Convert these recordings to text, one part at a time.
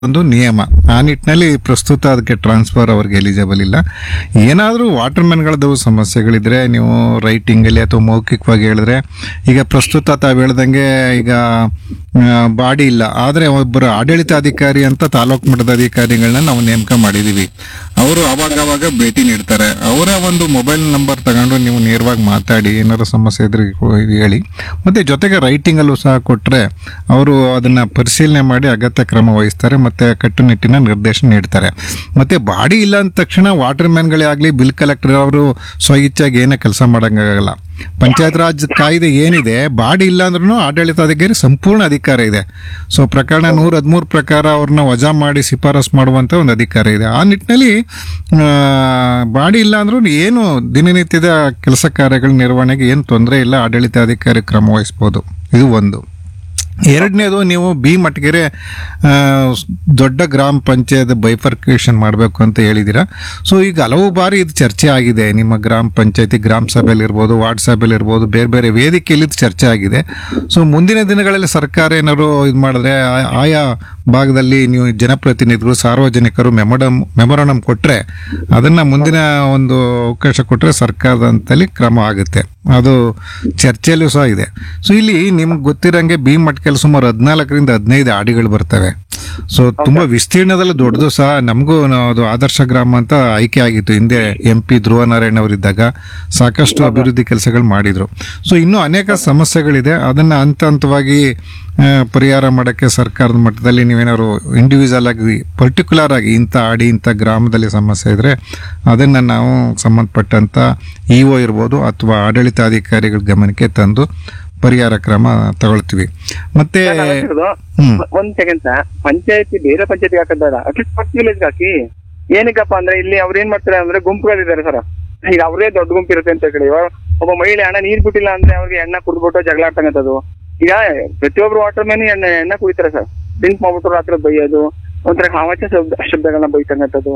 ಒಂದು ನಿಯಮ ಆ ನಿಟ್ಟಿನಲ್ಲಿ ಪ್ರಸ್ತುತ ಅದಕ್ಕೆ ಟ್ರಾನ್ಸ್ಫರ್ ಅವ್ರಿಗೆ ಎಲಿಜಿಬಲ್ ಇಲ್ಲ ಏನಾದರೂ ವಾಟರ್ಮ್ಯಾನ್ಗಳದ್ದು ಸಮಸ್ಯೆಗಳಿದ್ರೆ ನೀವು ರೈಟಿಂಗಲ್ಲಿ ಅಥವಾ ಮೌಖಿಕವಾಗಿ ಹೇಳಿದ್ರೆ ಈಗ ಪ್ರಸ್ತುತ ತಾವು ಹೇಳ್ದಂಗೆ ಈಗ ಬಾಡಿ ಇಲ್ಲ ಆದರೆ ಒಬ್ಬರು ಆಡಳಿತಾಧಿಕಾರಿ ಅಂತ ತಾಲೂಕು ಮಟ್ಟದ ಅಧಿಕಾರಿಗಳನ್ನ ನಾವು ನೇಮಕ ಮಾಡಿದೀವಿ ಅವರು ಅವಾಗ ಅವಾಗ ಭೇಟಿ ನೀಡ್ತಾರೆ ಅವರ ಒಂದು ಮೊಬೈಲ್ ನಂಬರ್ ತಗೊಂಡು ನೀವು ನೇರವಾಗಿ ಮಾತಾಡಿ ಏನಾದ್ರು ಸಮಸ್ಯೆ ಇದ್ರೆ ಹೇಳಿ ಮತ್ತೆ ಜೊತೆಗೆ ರೈಟಿಂಗಲ್ಲೂ ಸಹ ಕೊಟ್ಟರೆ ಅವರು ಅದನ್ನ ಪರಿಶೀಲನೆ ಮಾಡಿ ಅಗತ್ಯ ಕ್ರಮ ವಹಿಸ್ತಾರೆ ಮತ್ತೆ ಕಟ್ಟುನಿಟ್ಟಿನ ನಿರ್ದೇಶನ ನೀಡ್ತಾರೆ ಮತ್ತೆ ಬಾಡಿ ಇಲ್ಲ ಅಂದ ತಕ್ಷಣ ವಾಟರ್ ಮ್ಯಾನ್ಗಳೇ ಆಗಲಿ ಬಿಲ್ ಕಲೆಕ್ಟರ್ ಅವರು ಸ್ವಇಚ್ಛಾಗಿ ಏನೇ ಕೆಲಸ ಮಾಡೋಂಗಾಗಲ್ಲ ಪಂಚಾಯತ್ ರಾಜ್ ಕಾಯ್ದೆ ಏನಿದೆ ಬಾಡಿ ಇಲ್ಲ ಅಂದ್ರೂ ಆಡಳಿತಾಧಿಕಾರಿ ಸಂಪೂರ್ಣ ಅಧಿಕಾರ ಇದೆ ಸೊ ಪ್ರಕರಣ ನೂರ ಹದಿಮೂರು ಪ್ರಕಾರ ಅವ್ರನ್ನ ವಜಾ ಮಾಡಿ ಶಿಫಾರಸ್ ಮಾಡುವಂತ ಒಂದು ಅಧಿಕಾರ ಇದೆ ಆ ನಿಟ್ಟಿನಲ್ಲಿ ಆ, ಬಾಡಿ ಇಲ್ಲ ಅಂದ್ರೂ ಏನು ದಿನನಿತ್ಯದ ಕೆಲಸ ಕಾರ್ಯಗಳ ನಿರ್ವಹಣೆಗೆ ಏನು ತೊಂದರೆ ಇಲ್ಲ ಆಡಳಿತಾಧಿಕಾರಿ ಕ್ರಮ ವಹಿಸ್ಬೋದು ಇದು ಒಂದು ಎರಡನೇದು ನೀವು ಬಿ ಮಟ್ಗೆರೆ ಆ, ದೊಡ್ಡ ಗ್ರಾಮ ಪಂಚಾಯತ್ ಬೈಫರ್ಕೇಷನ್ ಮಾಡಬೇಕು ಅಂತ ಹೇಳಿದ್ದೀರಾ ಸೊ ಈಗ ಹಲವು ಬಾರಿ ಇದು ಚರ್ಚೆ ಆಗಿದೆ ನಿಮ್ಮ ಗ್ರಾಮ ಪಂಚಾಯತಿ ಗ್ರಾಮ ಸಭೆಯಲ್ಲಿ ಇರ್ಬೋದು ವಾರ್ಡ್ ಸಭೆಯಲ್ಲಿ ಇರ್ಬೋದು ಬೇರೆ ಬೇರೆ ವೇದಿಕೆಯಲ್ಲಿ ಇದು ಚರ್ಚೆ ಆಗಿದೆ ಸೊ ಮುಂದಿನ ದಿನಗಳಲ್ಲಿ ಸರ್ಕಾರ ಏನಾದ್ರು ಇದು ಮಾಡಿದ್ರೆ ಆ- ಆಯಾ ಭಾಗದಲ್ಲಿ ನೀವು ಜನಪ್ರತಿನಿಧಿಗಳು ಸಾರ್ವಜನಿಕರು ಮೆಮೊಡಮ್ ಮೆಮೊರಡಮ್ ಕೊಟ್ಟರೆ ಅದನ್ನ ಮುಂದಿನ ಒಂದು ಅವಕಾಶ ಕೊಟ್ಟರೆ ಸರ್ಕಾರದಂತಲ್ಲಿ ಕ್ರಮ ಆಗುತ್ತೆ ಅದು ಚರ್ಚೆಯಲ್ಲೂ ಸಹ ಇದೆ ಸೊ ಇಲ್ಲಿ ನಿಮ್ಗೆ ಗೊತ್ತಿರಂಗೆ ಬಿ ಮಟ್ಕೆಲ್ ಸುಮಾರು ಹದಿನಾಲ್ಕರಿಂದ ಹದಿನೈದು ಆಡಿಗಳು ಬರ್ತವೆ ಸೊ ತುಂಬಾ ವಿಸ್ತೀರ್ಣದಲ್ಲಿ ದೊಡ್ಡದು ಸಹ ನಮಗೂ ಅದು ಆದರ್ಶ ಗ್ರಾಮ ಅಂತ ಆಯ್ಕೆ ಆಗಿತ್ತು ಹಿಂದೆ ಎಂ ಪಿ ಧ್ರುವ ನಾರಾಯಣ್ ಅವರಿದ್ದಾಗ ಸಾಕಷ್ಟು ಅಭಿವೃದ್ಧಿ ಕೆಲಸಗಳು ಮಾಡಿದ್ರು ಸೊ ಇನ್ನೂ ಅನೇಕ ಸಮಸ್ಯೆಗಳಿದೆ ಅದನ್ನ ಹಂತ ಹಂತವಾಗಿ ಆ, ಪರಿಹಾರ ಮಾಡೋಕ್ಕೆ ಸರ್ಕಾರದ ಮಟ್ಟದಲ್ಲಿ ನೀವೇನಾದ್ರು ಇಂಡಿವಿಜುವಲ್ ಆಗಿ ಪರ್ಟಿಕ್ಯುಲರ್ ಆಗಿ ಇಂಥ ಆಡಿ ಇಂಥ ಗ್ರಾಮದಲ್ಲಿ ಸಮಸ್ಯೆ ಇದ್ರೆ ಅದನ್ನ ನಾವು ಸಂಬಂಧಪಟ್ಟಂತ ಇ ಒ ಇರ್ಬೋದು ಅಥವಾ ಆಡಳಿತಾಧಿಕಾರಿಗಳ ಗಮನಕ್ಕೆ ತಂದು ಪರಿಹಾರ ಕ್ರಮ ತಗೊಳ್ತೀವಿ ಮತ್ತೆ ಹ್ಮ್. ಒಂದ್ ಸೆಕೆಂಡ್ ಸರ್ ಪಂಚಾಯತಿ ಬೇರೆ ಪಂಚಾಯತಿ ಹಾಕಂತಾರ ಅಟ್ಲೀಸ್ಟ್ ಫಸ್ಟ್ ವಿಲೇಜ್ ಹಾಕಿ ಏನಕ್ಕಪ್ಪ ಅಂದ್ರೆ ಇಲ್ಲಿ ಅವ್ರು ಏನ್ ಮಾಡ್ತಾರೆ ಅಂದ್ರೆ ಗುಂಪುಗಳಿದ್ದಾರೆ ಸರ್ ಈಗ ಅವರೇ ದೊಡ್ಡ ಗುಂಪು ಇರುತ್ತೆ ಅಂತ ಹೇಳಿ ಇವಾಗ ಒಬ್ಬ ಮಹಿಳೆ ಹಣ ನೀರ್ ಬಿಟ್ಟಿಲ್ಲ ಅಂದ್ರೆ ಅವ್ರಿಗೆ ಎಣ್ಣೆ ಕುಡ್ಬಿಟ್ಟು ಜಗಳ ಆಡ್ತಕ್ಕಂಥದ್ದು ಈಗ ಪ್ರತಿಯೊಬ್ರು ವಾಟರ್ ಮ್ಯಾನ್ ಎಣ್ಣೆ ಎಣ್ಣೆ ಕುಡಿತಾರೆ ಸರ್ ಡ್ರಿಂಕ್ ಮಾಡ್ಬಿಟ್ಟು ರಾತ್ರಿ ಬೈಯೋದು ಒಂಥರ ಹಾವಾಚ ಶಬ್ದ ಶಬ್ದಗಳನ್ನ ಬೈತಕ್ಕಂಥದ್ದು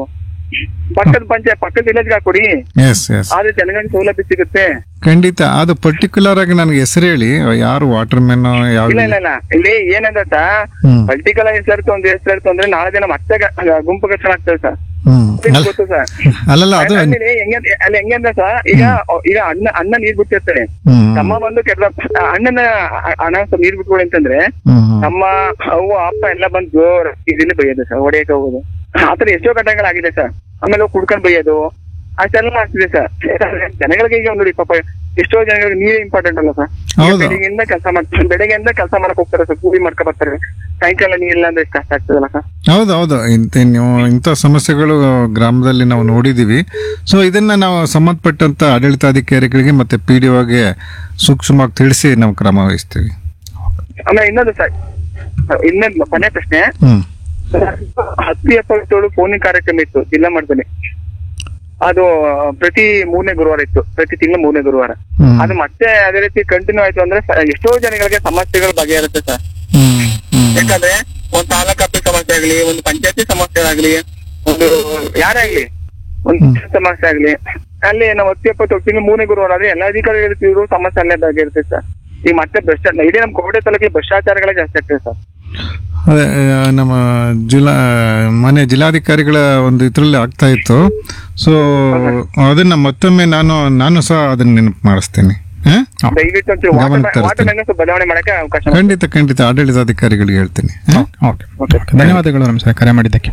ಪಕ್ಕದ ಪಂಚಾಯತ್ ಪಕ್ಕದ ವಿಲೇಜ್ ಹಾಕೊಡಿ ಎಸ್ ಎಸ್ ಆದ್ರೆ ಜನಗಳಿಗೆ ಸೌಲಭ್ಯ ಸಿಗುತ್ತೆ ಖಂಡಿತ ಅದು ಪರ್ಟಿಕ್ಯುಲರ್ ಆಗಿ ನನಗೆ ಹೆಸರು ಹೇಳಿ ಯಾರು ವಾಟರ್ ಮ್ಯಾನ್ ಯಾವ ಇಲ್ಲ ಇಲ್ಲ ಇಲ್ಲ ಇಲ್ಲಿ ಏನಂದ್ರೆ ಸರ್ ಹ್ಮ್ ಪೊಲಿಟಿಕಲ್ ಹೆಸರು ಒಂದು ಹೆಸರು ಅಂದ್ರೆ ನಾಳೆ ದಿನ ಮತ್ತೆ ಗ- ಗ- ಗುಂಪು ಘರ್ಷಣೆ ಆಗ್ತದೆ ಸರ್ ಹ್ಮ್ ಅಲ್ಲ ಗೊತ್ತು ಸರ್ ಅಲ್ಲಲ್ಲ ಅದು ಅಲ್ಲಿ ಹೆಂಗೆ ಅಲ್ಲಿ ಹೆಂಗಂದ್ರೆ ಸರ್ ಈಗ ಈಗ ಅಣ್ಣ ಅಣ್ಣ ನೀರ್ ಬಿಟ್ಟಿರ್ತಾನೆ ಹ್ಮ್ ತಮ್ಮ ಬಂದು ಕೆಟ್ಟ ಅಣ್ಣನ ಅ- ಅಣ್ಣ ಸ್ವಲ್ಪ ನೀರ್ ಬಿಟ್ಕೊಡಿ ಅಂತಂದ್ರೆ ಹ್ಮ್ ಹ್ಮ್. ನಮ್ಮ ಅವ್ವ ಅಪ್ಪ ಎಲ್ಲ ಬಂದು ಜೋರ್ ಇದನ್ನ ಬೈಯೋದು ಸರ್ ಹೊಡೆಯಕ್ಕೆ ಹೋಗೋದು ಆತರ ಎಷ್ಟೋ ಘಟನೆಗಳಾಗಿದೆ ಸರ್ ಆಮೇಲೆ ಹೋಗಿ ಕುಡ್ಕೊಂಡ್ ಬೈಯೋದು ಅಷ್ಟೆಲ್ಲ ಆಗ್ತಿದೆ ಸರ್ ಜನಗಳಿಗೆ ಈಗ ನೋಡಿ ಪಾಪ ಎಷ್ಟೋ ಜನಗಳಿಗೆ ನೀರೇ ಇಂಪಾರ್ಟೆಂಟ್ ಅಲ್ಲ ಸರ್ ಹೌದು. ಬೆಳಿಗ್ಗೆಯಿಂದ ಕೆಲಸ ಮಾಡ್ತಾರೆ ಬೆಳಗ್ಗೆಯಿಂದ ಕೆಲಸ ಮಾಡಕ್ ಹೋಗ್ತಾರೆ ಸರ್ ಕೂಲಿ ಮಾಡ್ಕೊ ಬರ್ತಾರೆ ಸಾಯಂಕಾಲ ನೀರಿಲ್ಲ ಅಂದ್ರೆ ಎಷ್ಟು ಕಷ್ಟ ಆಗ್ತದಲ್ಲ ಸರ್ ಹೌದು ಹೌದು ಇಂಥ ನೀವು ಇಂಥ ಸಮಸ್ಯೆಗಳು ಗ್ರಾಮದಲ್ಲಿ ನಾವು ನೋಡಿದೀವಿ ಸೊ ಇದನ್ನ ನಾವು ಸಂಬಂಧಪಟ್ಟಂತ ಆಡಳಿತಾಧಿಕಾರಿಗಳಿಗೆ ಮತ್ತೆ ಪಿ ಡಿ ಒಗೆ ಸೂಕ್ಷ್ಮವಾಗಿ ತಿಳಿಸಿ ನಾವು ಕ್ರಮ ವಹಿಸ್ತೀವಿ ಆಮೇಲೆ ಇನ್ನೊಂದು ಸರ್ ಇನ್ನೊಂದು ಕೊನೆ ಪ್ರಶ್ನೆ ಹ್ಮ್ ಹತ್ತು ಎಪ್ಪತ್ತೇಳು ಫೋನಿಂಗ್ ಕಾರ್ಯಕ್ರಮ ಇತ್ತು ಜಿಲ್ಲಾ ಮಟ್ಟದಲ್ಲಿ ಅದು ಪ್ರತಿ ಮೂರನೇ ಗುರುವಾರ ಇತ್ತು ಪ್ರತಿ ತಿಂಗಳು ಮೂರನೇ ಗುರುವಾರ ಹ್ಮ್ ಅದು ಮತ್ತೆ ಅದೇ ರೀತಿ ಕಂಟಿನ್ಯೂ ಆಯ್ತು ಅಂದ್ರೆ ಸ- ಎಷ್ಟೋ ಜನಗಳಿಗೆ ಸಮಸ್ಯೆಗಳು ಬಗೆಹರುತ್ತೆ ಸರ್ ಹ್ಮ್ ಹ್ಮ್ ಯಾಕಂದ್ರೆ ಒಂದು ತಾಲೂಕ್ ಆಫೀಸ್ ಸಮಸ್ಯೆ ಆಗ್ಲಿ ಒಂದು ಪಂಚಾಯತಿ ಸಮಸ್ಯೆ ಆಗ್ಲಿ ಒಂದು ಯಾರೇ ಆಗ್ಲಿ ಒಂದು ಸಮಸ್ಯೆ ಆಗ್ಲಿ ಅಲ್ಲಿ ನಾವು ಹತ್ತು ಎಪ್ಪತ್ತು ತಿಂಗಳು ಮೂರನೇ ಗುರುವಾರ ಆದ್ರೆ ಎಲ್ಲ ಅಧಿಕಾರಿಗಳು ಸಮಸ್ಯೆ ಅಲ್ಲೇ ಬಗೆಹರುತ್ತೆ ಸರ್ ಈಗ ಮತ್ತೆ ಭ್ರಷ್ಟಾಚಾರ ಇಡೀ ನಮ್ಮ ಕೋಟೆ ತಾಲೂಕಿಗೆ ಭ್ರಷ್ಟಾಚಾರಗಳೇ ಜಾಸ್ತಿ ಆಗ್ತದೆ ಸರ್ ಅದೇ ಆ, ನಮ್ಮ ಜಿಲ್ಲಾ ಮನೆ ಜಿಲ್ಲಾಧಿಕಾರಿಗಳ ಒಂದು ಇದ್ರಲ್ಲಿ ಆಗ್ತಾ ಇತ್ತು ಸೊ ಅದನ್ನ ಮತ್ತೊಮ್ಮೆ ನಾನು ನಾನು ಸಹ ಅದನ್ನ ನೆನಪು ಮಾಡಿಸ್ತೇನೆ ಹ? ದಯವಿಟ್ಟು ಒಂಚೂರು ಗಮನಕ್ಕೆ ವಾಟರ್ ತರಿಸ್ತೀನಿ. ಮ್ಯಾನ್ ಸ್ವಲ್ಪ ಬದಲಾವಣೆ ಮಾಡಕ್ಕೆ ಅವಕಾಶ ಮಾಡಿ. ಖಂಡಿತ ಖಂಡಿತ ಆಡಳಿತಾಧಿಕಾರಿಗಳಿಗೆ ಹೇಳ್ತೀನಿ ಹ? ಓಕೆ ಓಕೆ ಧನ್ಯವಾದಗಳು ನಮಸ್ಕಾರ ಕರೆ ಮಾಡಿದ್ದಕ್ಕೆ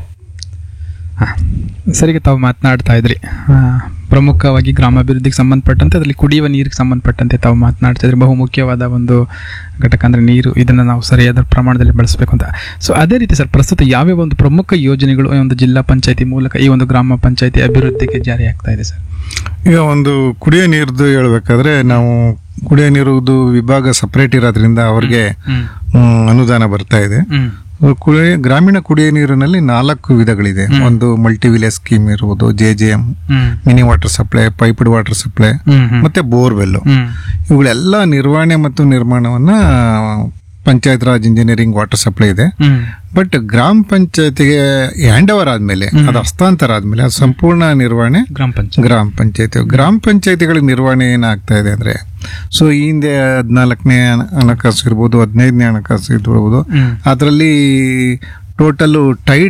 ಹಾಂ ಸರಿಗೆ ತಾವು ಮಾತನಾಡ್ತಾ ಇದ್ರಿ ಆ, ಪ್ರಮುಖವಾಗಿ ಗ್ರಾಮಾಭಿವೃದ್ಧಿಗೆ ಸಂಬಂಧಪಟ್ಟಂತೆ ಅದರಲ್ಲಿ ಕುಡಿಯುವ ನೀರಿಗೆ ಸಂಬಂಧಪಟ್ಟಂತೆ ತಾವು ಮಾತನಾಡ್ತಾ ಇದ್ರಿ ಬಹು ಮುಖ್ಯವಾದ ಒಂದು ಘಟಕ ಅಂದರೆ ನೀರು ಇದನ್ನು ನಾವು ಸರಿಯಾದ ಪ್ರಮಾಣದಲ್ಲಿ ಬಳಸಬೇಕು ಅಂತ ಸೊ ಅದೇ ರೀತಿ ಸರ್ ಪ್ರಸ್ತುತ ಯಾವ್ಯಾವ ಒಂದು ಪ್ರಮುಖ ಯೋಜನೆಗಳು ಈ ಒಂದು ಜಿಲ್ಲಾ ಪಂಚಾಯತಿ ಮೂಲಕ ಈ ಒಂದು ಗ್ರಾಮ ಪಂಚಾಯತಿ ಅಭಿವೃದ್ಧಿಗೆ ಜಾರಿ ಆಗ್ತಾ ಇದೆ ಸರ್ ಈಗ ಒಂದು ಕುಡಿಯೋ ನೀರ್ದು ಹೇಳ್ಬೇಕಾದ್ರೆ ನಾವು ಕುಡಿಯೋ ನೀರುದು ವಿಭಾಗ ಸಪರೇಟ್ ಇರೋದ್ರಿಂದ ಅವ್ರಿಗೆ ಹ್ಮ್ ಹ್ಮ್, ಅನುದಾನ ಬರ್ತಾ ಇದೆ ಹ್ಮ್ ಕುಡಿಯ ಗ್ರಾಮೀಣ ಕುಡಿಯೋ ನೀರಿನಲ್ಲಿ ನಾಲ್ಕು ವಿಧಗಳಿದೆ ಒಂದು ಮಲ್ಟಿ ವಿಲೇಜ್ ಸ್ಕೀಮ್ ಇರುವುದು J J M hmm mini water supply piped water supply hmm hmm ಮತ್ತೆ ಬೋರ್ವೆಲ್ ಹ್ಮ್ ಇವುಗಳೆಲ್ಲ ನಿರ್ವಹಣೆ ಮತ್ತು ನಿರ್ಮಾಣವನ್ನ Panchayat Raj engineering water supply ಇದೆ ಹ್ಮ್ ಬಟ್ ಗ್ರಾಮ ಪಂಚಾಯತಿಗೆ ಹ್ಯಾಂಡ್ ಓವರ್ ಆದ್ಮೇಲೆ ಅದು ಹಸ್ತಾಂತರ ಆದ್ಮೇಲೆ ಅದು ಸಂಪೂರ್ಣ ನಿರ್ವಹಣೆ ಗ್ರಾಮ ಪಂಚಾಯತ್ ಗ್ರಾಮ ಪಂಚಾಯತಿ ಗ್ರಾಮ ಪಂಚಾಯತಿಗಳ ನಿರ್ವಹಣೆ ಏನಾಗ್ತಾ ಇದೆ ಅಂದ್ರೆ ಸೊ ಈ ಹಿಂದೆ ಹದಿನಾಲ್ಕನೇ ಹಣಕಾಸು ಇರ್ಬೋದು ಹದಿನೈದನೇ ಹಣಕಾಸು ಇರ್ಬೋದು ಹ್ಮ್ ಅದರಲ್ಲಿ ಟೋಟಲ್ ಟೈಡ್